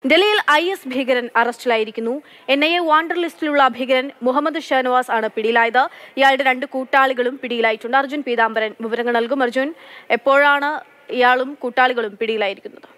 ഡൽഹിയിൽ I S ഭീകരൻ അറസ്റ്റിലായിരിക്കുന്നു എൻ ഐ എ വാണ്ടർ ലിസ്റ്റിലുള്ള ഭീകരൻ മുഹമ്മദ് ഷാനവാസ് ആണ് പിടിയിലായത് ഇയാളുടെ രണ്ട് കൂട്ടാളികളും പിടിയിലായിട്ടുണ്ട് അർജുൻ പീതാംബരൻ വിവരങ്ങൾ നൽകും അർജുൻ എപ്പോഴാണ് ഇയാളും കൂട്ടാളികളും പിടിയിലായിരിക്കുന്നത്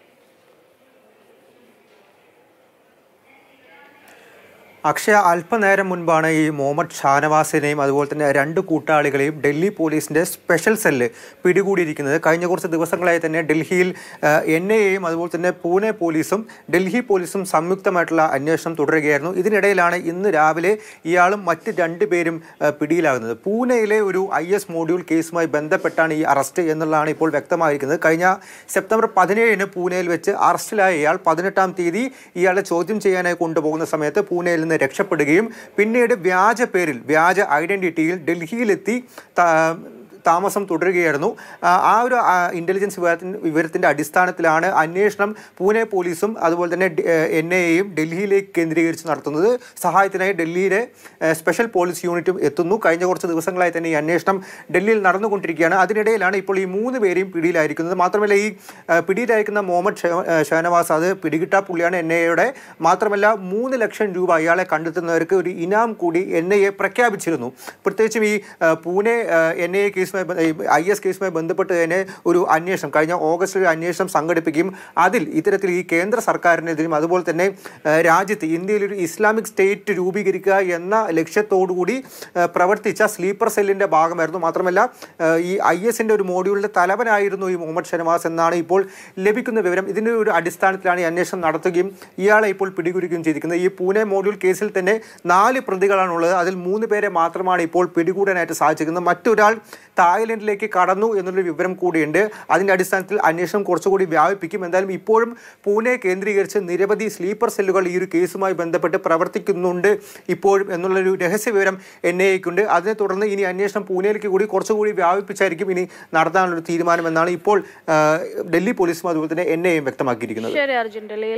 അക്ഷയ അല്പനേരം മുൻപാണ് ഈ മുഹമ്മദ് ഷാനവാസിനെയും അതുപോലെ തന്നെ രണ്ട് കൂട്ടാളികളെയും ഡൽഹി പോലീസിന്റെ സ്പെഷ്യൽ സെല്ല് പിടികൂടിയിരിക്കുന്നത് കഴിഞ്ഞ കുറച്ച് ദിവസങ്ങളായി തന്നെ ഡൽഹിയിൽ എൻ ഐ എയും അതുപോലെ തന്നെ പൂനെ പോലീസും ഡൽഹി പോലീസും സംയുക്തമായിട്ടുള്ള അന്വേഷണം തുടരുകയായിരുന്നു ഇതിനിടയിലാണ് ഇന്ന് രാവിലെ ഇയാളും മറ്റ് രണ്ട് പേരും ആ, പിടിയിലാകുന്നത് പൂനെയിലെ ഒരു ഐ എസ് മോഡ്യൂൾ കേസുമായി ബന്ധപ്പെട്ടാണ് ഈ അറസ്റ്റ് എന്നുള്ളതാണ് ഇപ്പോൾ വ്യക്തമായിരിക്കുന്നത് കഴിഞ്ഞ സെപ്റ്റംബർ പതിനേഴിന് പൂനെയിൽ വെച്ച് അറസ്റ്റിലായ ഇയാൾ പതിനെട്ടാം തീയതി ഇയാളെ ചോദ്യം ചെയ്യാനായി കൊണ്ടുപോകുന്ന സമയത്ത് പൂനെയിൽ നിന്ന് രക്ഷപ്പെടുകയും പിന്നീട് വ്യാജ പേരിൽ വ്യാജ ഐഡന്റിറ്റിയിൽ ഡൽഹിയിലെത്തി താ- താമസം തുടരുകയായിരുന്നു ആ ആ ഒരു ഇൻ്റലിജൻസ് വിവരത്തിൻ്റെ വിവരത്തിൻ്റെ അടിസ്ഥാനത്തിലാണ് അന്വേഷണം പൂനെ പോലീസും അതുപോലെ തന്നെ എൻ ഐ എയും ഡൽഹിയിലേക്ക് കേന്ദ്രീകരിച്ച് നടത്തുന്നത് സഹായത്തിനായി ഡൽഹിയിലെ ഏഹ്, സ്പെഷ്യൽ പോലീസ് യൂണിറ്റും എത്തുന്നു കഴിഞ്ഞ കുറച്ച് ദിവസങ്ങളായി തന്നെ ഈ അന്വേഷണം ഡൽഹിയിൽ നടന്നുകൊണ്ടിരിക്കുകയാണ് അതിനിടയിലാണ് ഇപ്പോൾ ഈ മൂന്ന് പേരെയും പിടിയിലായിരിക്കുന്നത് മാത്രമല്ല ഈ ഏഹ്, പിടിയിലായിരിക്കുന്ന മുഹമ്മദ് ഷെ- ഏഹ്, ഷഹനവാസ് അത് പിടികിട്ടാ പുള്ളിയാണ് എൻ ഐ എയുടെ മാത്രമല്ല മൂന്ന് ലക്ഷം രൂപ ഇയാളെ കണ്ടെത്തുന്നവർക്ക് ഒരു ഇനാം കൂടി എൻ ഐ എ പ്രഖ്യാപിച്ചിരുന്നു പ്രത്യേകിച്ചും ഈ ഏഹ്, പൂനെ എൻ ഐ എ കേസുമായി ഐ എസ് കേസുമായി ബന്ധപ്പെട്ട് തന്നെ ഒരു അന്വേഷണം കഴിഞ്ഞ ഓഗസ്റ്റിൽ ഒരു അന്വേഷണം സംഘടിപ്പിക്കുകയും അതിൽ ഇത്തരത്തിൽ ഈ കേന്ദ്ര സർക്കാരിനെതിരും അതുപോലെ തന്നെ ഏഹ്, രാജ്യത്ത് ഇന്ത്യയിൽ ഒരു ഇസ്ലാമിക് സ്റ്റേറ്റ് രൂപീകരിക്കുക എന്ന ലക്ഷ്യത്തോടുകൂടി ഏഹ്, പ്രവർത്തിച്ച സ്ലീപ്പർ സെല്ലിൻ്റെ ഭാഗമായിരുന്നു മാത്രമല്ല ഏഹ്, ഈ ഐ എസിൻ്റെ ഒരു മോഡ്യൂളിൻ്റെ തലവനായിരുന്നു ഈ മുഹമ്മദ് ഷനവാസ് എന്നാണ് ഇപ്പോൾ ലഭിക്കുന്ന വിവരം ഇതിൻ്റെ ഒരു അടിസ്ഥാനത്തിലാണ് ഈ അന്വേഷണം നടത്തുകയും ഇയാളെ ഇപ്പോൾ പിടികൂടുകയും ചെയ്തിരിക്കുന്നത് ഈ പൂനെ മോഡ്യൂൾ കേസിൽ തന്നെ നാല് പ്രതികളാണുള്ളത് അതിൽ മൂന്ന് പേരെ മാത്രമാണ് ഇപ്പോൾ പിടികൂടാനായിട്ട് സാധിച്ചിരിക്കുന്നത് മറ്റൊരാൾ തായ്ലൻഡിലേക്ക് കടന്നു എന്നുള്ളൊരു വിവരം കൂടിയുണ്ട് അതിൻ്റെ അടിസ്ഥാനത്തിൽ അന്വേഷണം കുറച്ചുകൂടി വ്യാപിപ്പിക്കും എന്തായാലും ഇപ്പോഴും പൂനെ കേന്ദ്രീകരിച്ച് നിരവധി സ്ലീപ്പർ സെല്ലുകൾ ഈ ഒരു കേസുമായി ബന്ധപ്പെട്ട് പ്രവർത്തിക്കുന്നുണ്ട് ഇപ്പോഴും എന്നുള്ളൊരു രഹസ്യ വിവരം എൻ ഐ എക്കുണ്ട് അതിനെ തുടർന്ന് ഇനി അന്വേഷണം പൂനെയിലേക്ക് കൂടി കുറച്ചുകൂടി വ്യാപിപ്പിച്ചായിരിക്കും ഇനി നടത്താനുള്ളൊരു തീരുമാനം എന്നാണ് ഇപ്പോൾ ആ, ഡൽഹി പോലീസും അതുപോലെ തന്നെ എൻ ഐ എയും വ്യക്തമാക്കിയിരിക്കുന്നത് ശരി അർജുൻ ഡൽഹിയിൽ